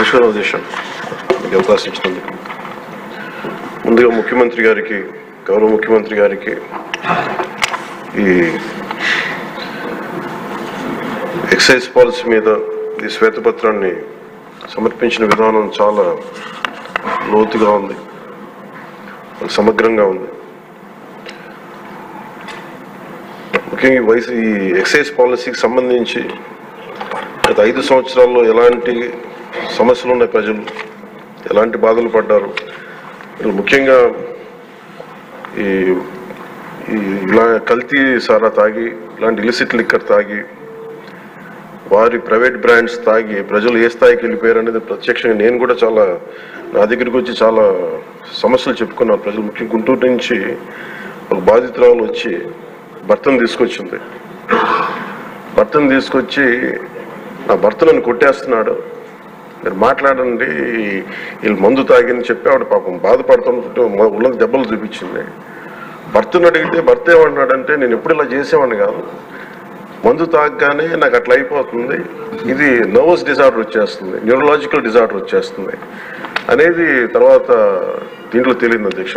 నమస్కారం అధ్యక్ష మీకు అవకాశం ఇచ్చినందుకు ముందుగా ముఖ్యమంత్రి గారికి గౌరవ ముఖ్యమంత్రి గారికి ఈ ఎక్సైజ్ పాలసీ మీద ఈ శ్వేతపత్రాన్ని సమర్పించిన విధానం చాలా లోతుగా ఉంది సమగ్రంగా ఉంది ముఖ్యంగా ఈ వయసు ఈ ఎక్సైజ్ పాలసీకి సంబంధించి గత ఐదు సంవత్సరాల్లో ఎలాంటి సమస్యలు ఉన్నాయి ప్రజలు ఎలాంటి బాధలు పడ్డారు వీళ్ళు ముఖ్యంగా ఈ ఈ ఇలా కల్తీ సారా తాగి ఇలాంటి ఇలిసిట్ లిక్కర్ తాగి వారి ప్రైవేట్ బ్రాండ్స్ తాగి ప్రజలు ఏ స్థాయికి వెళ్ళిపోయారు అనేది ప్రత్యక్షంగా నేను కూడా చాలా నా దగ్గరికి వచ్చి చాలా సమస్యలు చెప్పుకున్నాను ప్రజలు ముఖ్యంగా గుంటూరు నుంచి ఒక బాధితురాలు వచ్చి భర్తను తీసుకొచ్చింది భర్తను తీసుకొచ్చి నా భర్త నన్ను కొట్టేస్తున్నాడు మీరు మాట్లాడండి వీళ్ళు మందు తాగిని చెప్పి ఆవిడ పాపం బాధపడుతుంటే ఉళ్ళకి దెబ్బలు చూపించింది భర్తను అడిగితే భర్త ఏమన్నాడంటే నేను ఎప్పుడు ఇలా చేసేవాడిని కాదు మందు తాగగానే నాకు అట్లా అయిపోతుంది ఇది నర్వస్ డిజార్డర్ వచ్చేస్తుంది న్యూరలాజికల్ డిజార్డర్ వచ్చేస్తుంది అనేది తర్వాత దీంట్లో తెలియదు అధ్యక్ష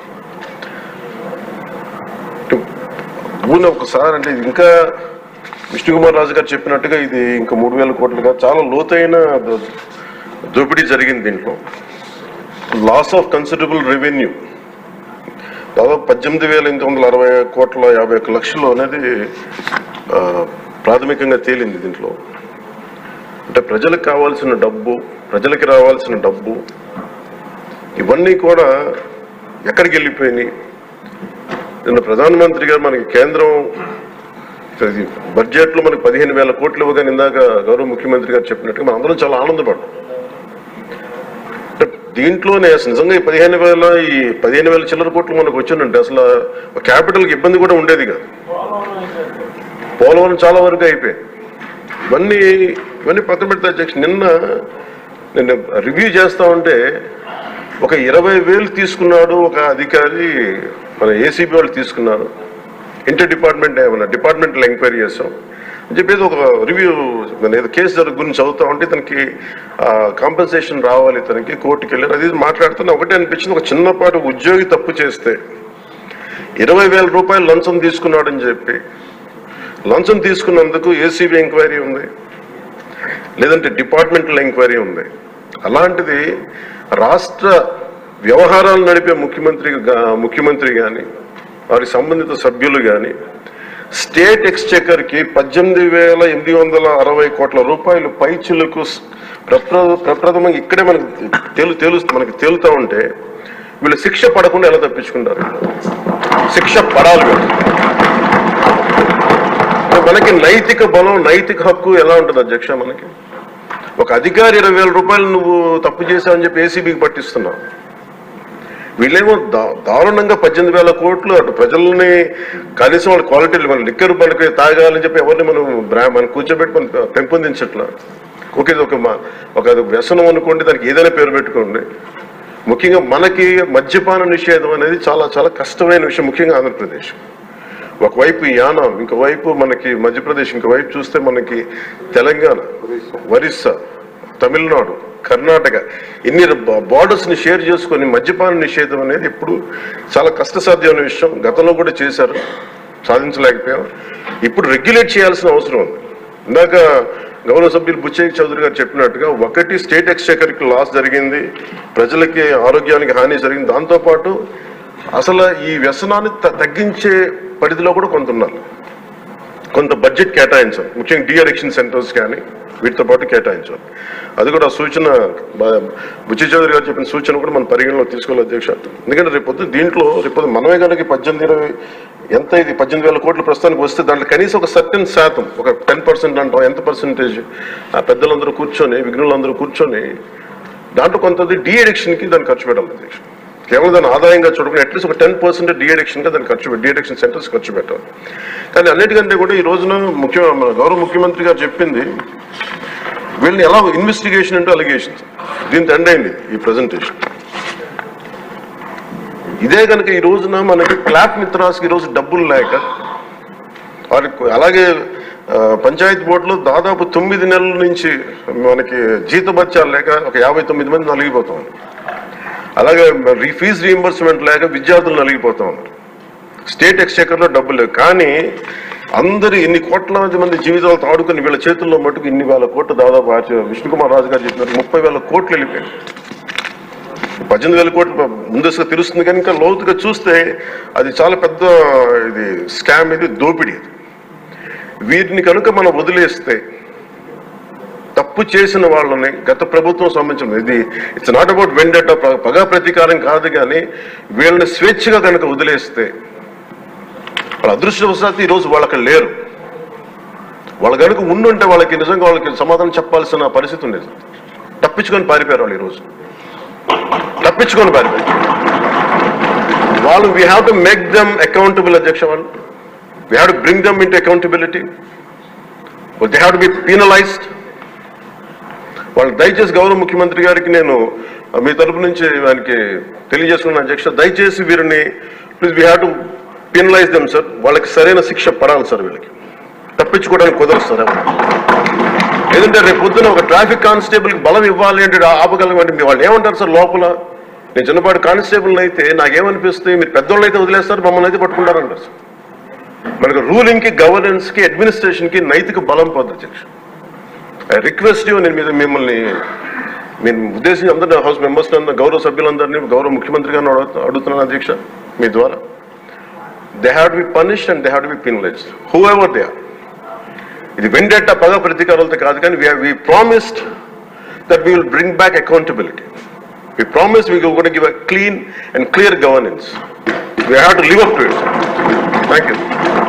ఊన ఒకసారి అంటే ఇది ఇంకా విష్ణుకుమార్ రాజు గారు చెప్పినట్టుగా ఇది ఇంకా మూడు వేల కోట్లుగా చాలా లోతైన దో- దోపిడీ జరిగింది దీంట్లో లాస్ ఆఫ్ కన్సిడరబుల్ రెవెన్యూ దాదాపు పద్దెనిమిది వేల ఎనిమిది వందల అరవై కోట్ల యాభై ఒక్క లక్షలు అనేది ఆ, ప్రాథమికంగా తేలింది దీంట్లో అంటే ప్రజలకు కావాల్సిన డబ్బు ప్రజలకి రావాల్సిన డబ్బు ఇవన్నీ కూడా ఎక్కడికి వెళ్ళిపోయినాయి నిన్న ప్రధానమంత్రి గారు మనకి కేంద్రం ఇది బడ్జెట్లో మనకి పదిహేను వేల కోట్లు ఇవ్వగానే ఇందాక గౌరవ ముఖ్యమంత్రి గారు చెప్పినట్టుగా మనం అందరం చాలా ఆనందపడ్డాం అంటే దీంట్లోనే అసలు నిజంగా ఈ పదిహేను వేల ఈ పదిహేను వేల చిల్లర కోట్లు మనకు వచ్చిందంటే అసలు క్యాపిటల్కి ఇబ్బంది కూడా ఉండేది కాదు పోలవరం చాలా వరకు అయిపోయింది ఇవన్నీ ఇవన్నీ పక్కన పెడితే అధ్యక్ష నిన్న నేను రివ్యూ చేస్తా ఉంటే ఒక ఇరవై వేలు తీసుకున్నాడు ఒక అధికారి మన ఏసీబీ వాళ్ళు తీసుకున్నారు ఇంటర్ డిపార్ట్మెంట్ ఏమన్నా డిపార్ట్మెంటల్ ఎంక్వైరీ చేస్తాం అని చెప్పేసి ఒక రివ్యూ మన ఏదో కేసు జరుగు గురించి చదువుతా ఉంటే తనకి కాంపెన్సేషన్ రావాలి తనకి కోర్టుకి వెళ్ళారు అది ఇది మాట్లాడుతున్నా ఒకటే అనిపించింది ఒక చిన్నపాటి ఉద్యోగి తప్పు చేస్తే ఇరవై వేల రూపాయలు లంచం తీసుకున్నాడని చెప్పి లంచం తీసుకున్నందుకు ఏసీబీ ఎంక్వైరీ ఉంది లేదంటే డిపార్ట్మెంటల్ ఎంక్వైరీ ఉంది అలాంటిది రాష్ట్ర వ్యవహారాలు నడిపే ముఖ్యమంత్రి గా- ముఖ్యమంత్రి కానీ వారి సంబంధిత సభ్యులు కానీ స్టేట్ ఎక్స్చెకర్కి పద్దెనిమిది వేల ఎనిమిది వందల అరవై కోట్ల రూపాయలు పైచులకు స్- ప్రప్ర ప్రప్రథమంగా ఇక్కడే మనకి తేలు తేలు మనకి తేలుతా ఉంటే వీళ్ళు శిక్ష పడకుండా ఎలా తప్పించుకుంటారు శిక్ష పడాలి వీళ్ళు మనకి నైతిక బలం నైతిక హక్కు ఎలా ఉంటుంది అధ్యక్ష మనకి ఒక అధికారి ఇరవై వేల రూపాయలు నువ్వు తప్పు చేశావని చెప్పి ఏసీబీకి పట్టిస్తున్నావు వీళ్ళేమో దా- దారుణంగా పద్దెనిమిది వేల కోట్లు అటు ప్రజల్ని కనీసం వాళ్ళ క్వాలిటీలు మన లిక్కర్ మనకి తాగాలని చెప్పి ఎవరిని మనం బ్రా- మనం కూర్చోబెట్టి మనం పెంపొందించట్లా ఓకే ఇది ఒక మా- ఒక అది వ్యసనం అనుకోండి దానికి ఏదైనా పేరు పెట్టుకోండి ముఖ్యంగా మనకి మద్యపాన నిషేధం అనేది చాలా చాలా కష్టమైన విషయం ముఖ్యంగా ఆంధ్రప్రదేశ్ ఒకవైపు యానాం ఇంకోవైపు మనకి మధ్యప్రదేశ్ ఇంకోవైపు చూస్తే మనకి తెలంగాణ ఒరిస్సా తమిళనాడు కర్ణాటక ఇన్ని బార్డర్స్ ని షేర్ చేసుకొని మద్యపాన నిషేధం అనేది ఇప్పుడు చాలా కష్టసాధ్యమైన విషయం గతంలో కూడా చేశారు సాధించలేకపోయాం ఇప్పుడు రెగ్యులేట్ చేయాల్సిన అవసరం ఉంది ఇందాక గౌరవ సభ్యులు బుచ్చయ్య చౌదరి గారు చెప్పినట్టుగా ఒకటి స్టేట్ ఎక్స్చేకర్కి లాస్ జరిగింది ప్రజలకి ఆరోగ్యానికి హాని జరిగింది దాంతోపాటు అసలు ఈ వ్యసనాన్ని త- తగ్గించే పరిధిలో కూడా కొంత ఉండాలి కొంత బడ్జెట్ కేటాయించాలి ముఖ్యంగా డి అడిక్షన్ సెంటర్స్ కానీ వీటితో పాటు కేటాయించాలి అది కూడా సూచన బ- బుచ్చి చౌదరి గారు చెప్పిన సూచన కూడా మన పరిగణలో తీసుకోవాలి అధ్యక్ష ఎందుకంటే రేపొద్దు దీంట్లో రేపొద్దు మనమే కనుక పద్దెనిమిది ఇరవై ఎంత ఇది పద్దెనిమిది వేల కోట్ల ప్రస్తుతానికి వస్తే దాంట్లో కనీసం ఒక సర్టెన్ శాతం ఒక టెన్ పర్సెంట్ అంటాం ఎంత పర్సెంటేజ్ ఆ పెద్దలందరూ కూర్చొని విఘ్నులందరూ కూర్చొని దాంట్లో కొంతది డి అడిక్షన్కి దాన్ని ఖర్చు పెట్టాలి అధ్యక్ష కేవలం దాని ఆదాయంగా చూడకుండా అట్లీస్ట్ ఒక టెన్ పర్సెంట్ డి అడిక్షన్గా దాన్ని ఖర్చు పెట్టి డి అడిక్షన్ సెంటర్స్ ఖర్చు పెట్టాలి కానీ అన్నిటికంటే కూడా ఈ రోజున ముఖ్య మన గౌరవ ముఖ్యమంత్రి గారు చెప్పింది వీళ్ళని ఎలా ఇన్వెస్టిగేషన్ అంటే అలిగేషన్స్ దీంతో ఎండ్ అయింది ఈ ప్రజెంటేషన్ ఇదే కనుక ఈ రోజున మనకి క్లాప్ మిత్రాస్కి ఈ రోజు డబ్బులు లేక వారికి అలాగే ఆ, పంచాయతీ బోర్డులో దాదాపు తొమ్మిది నెలల నుంచి మనకి జీతభత్యాలు లేక ఒక యాభై తొమ్మిది మంది నలిగిపోతాం అలాగే రీ ఫీజు రీఎంబర్స్మెంట్ లేక విద్యార్థులు నలిగిపోతా ఉన్నారు స్టేట్ ఎక్స్చేకర్లో డబ్బులు లేవు కానీ అందరు ఇన్ని కోట్లాది మంది జీవితాలతో ఆడుకుని వీళ్ళ చేతుల్లో మటుకు ఇన్ని వేల కోట్లు దాదాపు ఆర్చ- విష్ణుకుమార్ రాజు గారు చెప్పినట్టు ముప్పై వేల కోట్లు వెళ్ళిపోయాయి పద్దెనిమిది వేల కోట్లు ముందస్తుగా తెలుస్తుంది కానీ ఇంకా లోతుగా చూస్తే అది చాలా పెద్ద ఇది స్కామ్ ఇది దోపిడీ ఇది వీటిని కనుక మనం వదిలేస్తే తప్పు చేసిన వాళ్ళని గత ప్రభుత్వం సంబంధించిన ఇది ఇట్స్ నాట్ అబౌట్ వెండట పగా ప్రతీకారం కాదు కానీ వీళ్ళని స్వేచ్ఛగా కనుక వదిలేస్తే వాళ్ళ అదృష్టవశాత్తు ఈరోజు వాళ్ళు అక్కడ లేరు వాళ్ళు కనుక ఉండుంటే వాళ్ళకి నిజంగా వాళ్ళకి సమాధానం చెప్పాల్సిన పరిస్థితి ఉండేది తప్పించుకొని పారిపోయారు వాళ్ళు ఈరోజు తప్పించుకొని పారిపోయారు వాళ్ళు we have to make them accountable అధ్యక్ష వాళ్ళు we have to bring them into accountability they have to be penalised వాళ్ళు దయచేసి గౌరవ ముఖ్యమంత్రి గారికి నేను మీ తరపు నుంచి ఆయనకి తెలియజేసుకున్న అధ్యక్ష దయచేసి వీరిని please we have to penalise them sir వాళ్ళకి సరైన శిక్ష పడాలి సార్ వీళ్ళకి తప్పించుకోవడానికి కుదరదు సార్ ఎవరు. ఏదంటే రేపు పొద్దున ఒక ట్రాఫిక్ కానిస్టేబుల్కి బలం ఇవ్వాలి అంటే ఆపగలం అంటే వాళ్ళు ఏమంటారు సార్ లోపల నేను చిన్నపాటి కానిస్టేబుల్ అయితే నాకేమనిపిస్తుంది మీరు పెద్దోళ్ళు అయితే వదిలేస్తారు మమ్మల్ని అయితే పట్టుకుంటారంటారు సార్ మనకు రూలింగ్ కి గవర్నెన్స్ కి అడ్మినిస్ట్రేషన్ కి నైతిక బలం పొంది అధ్యక్ష ఐ రిక్వెస్ట్ యూ నేను మీద మిమ్మల్ని నేను ఉద్దేశించి అందరినీ హౌస్ మెంబర్స్ గౌరవ సభ్యులందరినీ గౌరవ ముఖ్యమంత్రి గారిని అడుగు- అడుగుతున్నాను అధ్యక్ష మీ ద్వారా they have to be punished and they have to be penalised whoever they are ఇది వెండెట్ట పగ ప్రతీకారాలతో కాదు కానీ we promised that we will bring back accountability we promise we కూడా give a clean and clear governance we have to live up to it thank you